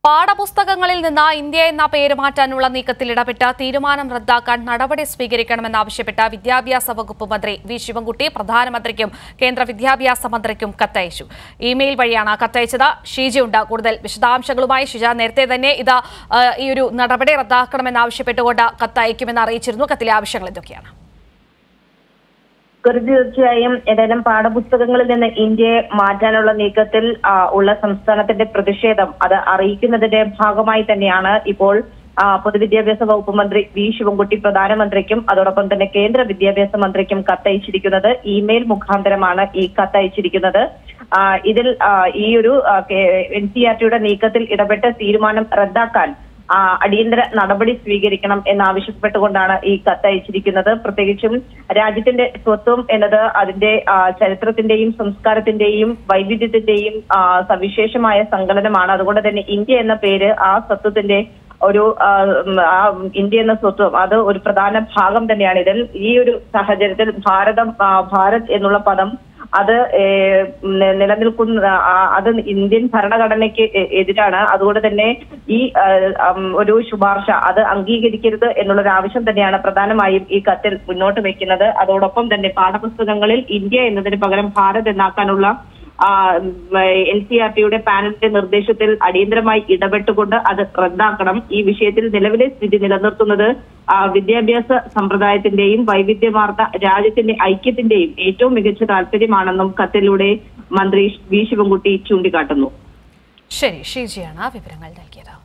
പാഠപുസ്തകങ്ങളിൽ നിന്ന് ഇന്ത്യ എന്ന പേര് മാറ്റാനുള്ള നീക്കത്തിൽ ഇടപെട്ട് തീരുമാനം റദ്ദാക്കാൻ നടപടി സ്വീകരിക്കണമെന്നാവശ്യപ്പെട്ട വിദ്യാഭ്യാസ വകുപ്പ് മന്ത്രി വി ശിവൻകുട്ടി പ്രധാനമന്ത്രിക്കും കേന്ദ്ര വിദ്യാഭ്യാസ മന്ത്രിക്കും കത്തയച്ചു ഇമെയിൽ വഴിയാണ് കത്തയച്ചത് ഷീജയുണ്ട് കൂടുതൽ വിശദാംശങ്ങളുമായി ഷിജ നേരത്തെ തന്നെ ഇത് ആ, ഈ ഒരു നടപടി റദ്ദാക്കണമെന്നാവശ്യപ്പെട്ടുകൊണ്ട് കത്തയക്കുമെന്ന് അറിയിച്ചിരുന്നു കത്തിലെ ആവശ്യങ്ങൾ എന്തൊക്കെയാണ് ഒരു തീർച്ചയായും ഏതായാലും പാഠപുസ്തകങ്ങളിൽ നിന്ന് ഇന്ത്യയെ മാറ്റാനുള്ള നീക്കത്തിൽ ആ, ഉള്ള സംസ്ഥാനത്തിന്റെ പ്രതിഷേധം അത് അറിയിക്കുന്നതിന്റെ ഭാഗമായി തന്നെയാണ് ഇപ്പോൾ ആ, പൊതുവിദ്യാഭ്യാസ വകുപ്പ് മന്ത്രി വി ശിവൻകുട്ടി പ്രധാനമന്ത്രിക്കും അതോടൊപ്പം തന്നെ കേന്ദ്ര വിദ്യാഭ്യാസ മന്ത്രിക്കും കത്തയച്ചിരിക്കുന്നത് ഇമെയിൽ മുഖാന്തരമാണ് ഈ കത്തയച്ചിരിക്കുന്നത് ആ, ഇതിൽ ആ, ഈ ഒരു എൻ സി ആർ ടിയുടെ നീക്കത്തിൽ ഇടപെട്ട് തീരുമാനം റദ്ദാക്കാൻ ആ, അടിയന്തര നടപടി സ്വീകരിക്കണം എന്നാവശ്യപ്പെട്ടുകൊണ്ടാണ് ഈ കത്ത് അയച്ചിരിക്കുന്നത് പ്രത്യേകിച്ചും രാജ്യത്തിന്റെ സ്വത്വം എന്നത് അതിന്റെ ആ, ചരിത്രത്തിന്റെയും സംസ്കാരത്തിന്റെയും വൈവിധ്യത്തിന്റെയും ആ, സവിശേഷമായ സങ്കലനമാണ് അതുകൊണ്ട് തന്നെ ഇന്ത്യ എന്ന പേര് ആ സ്വത്വത്തിന്റെ ഒരു ആ, ഉം, ആ ഇന്ത്യ എന്ന സ്വത്വം അത് ഒരു പ്രധാന ഭാഗം തന്നെയാണ് ഇതിൽ ഈ ഒരു സാഹചര്യത്തിൽ ഭാരതം ആ, ഭാരത് എന്നുള്ള പദം അത് ഏഹ്, നി- നിലനിൽക്കുന്ന ആ, അത് ഇന്ത്യൻ ഭരണഘടനയ്ക്ക് എ- എതിരാണ് അതുകൊണ്ട് തന്നെ ഈ ആ, ഉം, ഒരു ശുപാർശ അത് അംഗീകരിക്കരുത് എന്നുള്ള ഒരു ആവശ്യം തന്നെയാണ് പ്രധാനമായും ഈ കത്തിൽ മുന്നോട്ട് വെക്കുന്നത് അതോടൊപ്പം തന്നെ പാഠപുസ്തകങ്ങളിൽ ഇന്ത്യ എന്നതിന് പകരം ഭാരത് എന്നാക്കാനുള്ള എൻ സി ആർ ടിയുടെ പാനലിന്റെ നിർദ്ദേശത്തിൽ അടിയന്തരമായി ഇടപെട്ടുകൊണ്ട് അത് റദ്ദാക്കണം ഈ വിഷയത്തിൽ നിലവിലെ സ്ഥിതി നിലനിർത്തുന്നത് ആ, വിദ്യാഭ്യാസ സമ്പ്രദായത്തിന്റെയും വൈവിധ്യമാർന്ന രാജ്യത്തിന്റെ ഐക്യത്തിന്റെയും ഏറ്റവും മികച്ച താല്പര്യമാണെന്നും കത്തിലൂടെ മന്ത്രി വി ശിവൻകുട്ടി ചൂണ്ടിക്കാട്ടുന്നു ശരി ഷീജയാണ് വിവരങ്ങൾ നൽകിയത്